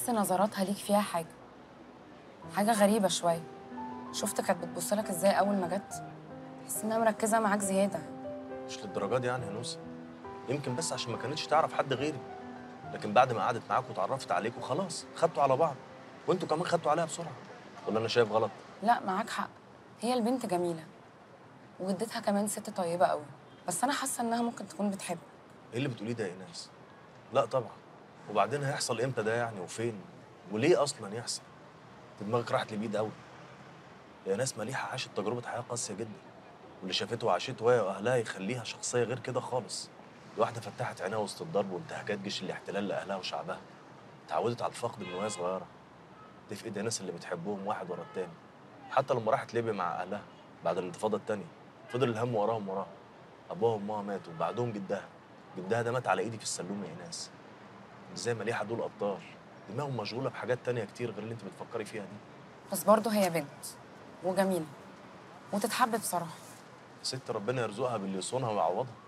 بحس نظراتها ليك فيها حاجة حاجة غريبة شوية شفت كانت بتبص لك ازاي أول ما جت تحس إنها مركزة معاك زيادة مش للدرجه دي يعني يا نوسه يمكن بس عشان ما كانتش تعرف حد غيري لكن بعد ما قعدت معاك واتعرفت عليكم خلاص خدتوا على بعض وانتوا كمان خدتوا عليها بسرعه ولا انا شايف غلط لا معاك حق هي البنت جميلة وجدتها كمان ست طيبة قوي بس أنا حاسة إنها ممكن تكون بتحب ايه اللي بتقوليه ده يا ايناس لا طبعا وبعدين هيحصل امتى ده يعني وفين وليه اصلا يحصل انت دماغك راحت لبعيد قوي يا ناس مليحه عاشت تجربه حياه قاسيه جدا واللي شافته وعاشته هي واهلها يخليها شخصيه غير كده خالص الواحده فتحت عينيها وسط الضرب وانتهاكات جيش الاحتلال لاهلها وشعبها اتعودت على الفقد من وهي صغيره تفقد الناس اللي بتحبهم واحد ورا التاني حتى لما راحت ليبيا مع اهلها بعد الانتفاضه التانيه فضل الهم وراهم وراها ابوها وامها ماتوا وبعدهم جدها جدها ده مات على ايدي في السلوم يا ايناس ازاي مليحه دول ابطال دماغهم مشغوله بحاجات تانية كتير غير اللي انت بتفكري فيها دي بس برضه هي بنت وجميلة وتتحب بصراحة ست ربنا يرزقها باللي يصونها ويعوضها